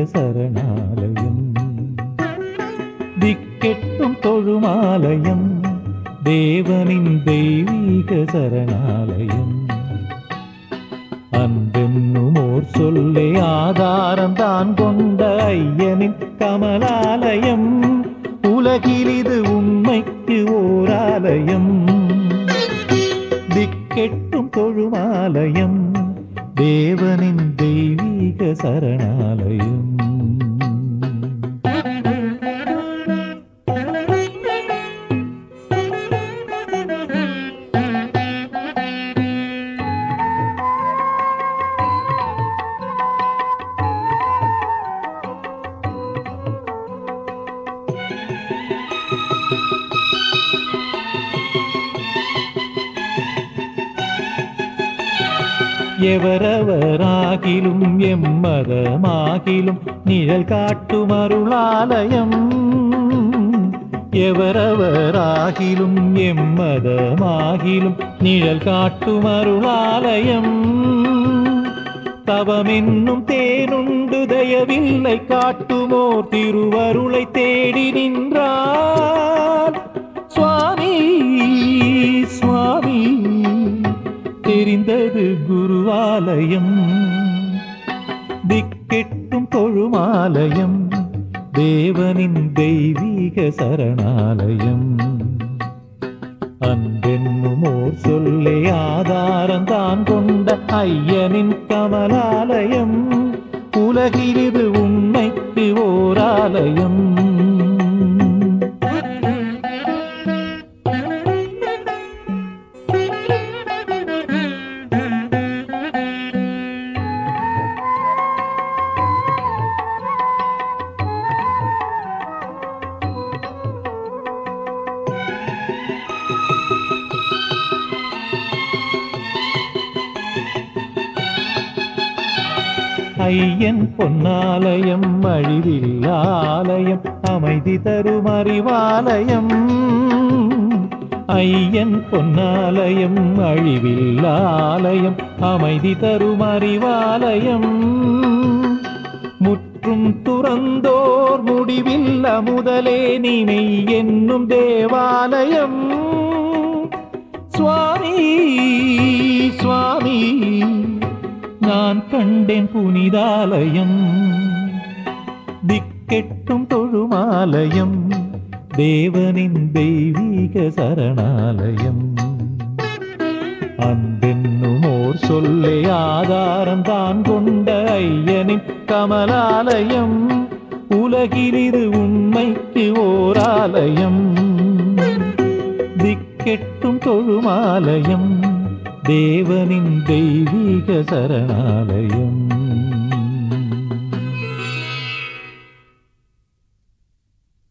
சரணாலயம் திக்கெட்டும் தொழுமாலயம் தேவனின் தெய்வீக சரணாலயம் அன்பென்னும் ஓர் சொல்லே ஆதாரம் தான் கொண்ட ஐயனின் கமலாலயம் உலகில் இது உண்மைக்கு ஓராலயம் திக்கெட்டும் தொழுமாலயம் தேவனின் தெய்வீக சரணாலயம் எவரவராகிலும் எம்மதமாகிலும் நிழல் காட்டும் அருளாலயம் எவரவராகிலும் எம்மதமாகிலும் நிழல் காட்டும் அருளாலயம் தவமென்னும் தேனுண்டு தயவில்லை காட்டுமோர் திருவருளை தேடி நின்றார் சுவாமி சுவாமி தெரிந்தது குருவாலயம் திக்கெட்டும் தொழுமாலயம் தேவனின் தெய்வீக சரணாலயம் அன்பென்னும் ஓர் சொல்லே ஆதாரம் தான் கொண்ட ஐயனின் கமலாலயம் உலகில் இது உண்மைக்கு ஓராலயம் ஐயன் பொன்னாலயம் அழிவில்லாலயம் அமைதி தரும் அறிவாலயம் ஐயன் பொன்னாலயம் அழிவில்லாலயம் அமைதி தரும் அறிவாலயம் முற்றும் துறந்தோர் முடிவில்ல முதலே நினை என்னும் தேவாலயம் சுவாமி சுவாமி நான் கண்டேன் புனிதாலயம் திக்கெட்டும் தொழுமாலயம் தேவனின் தெய்வீக சரணாலயம் அன்பென்னும் ஓர் சொல்லே ஆதாரம் தான் கொண்ட ஐயனின் கமலாலயம் உலகில் இது உண்மைக்கு ஓராலயம் திக்கெட்டும் தொழுமாலயம் தேவனின் தெய்வீக சரணாலயம்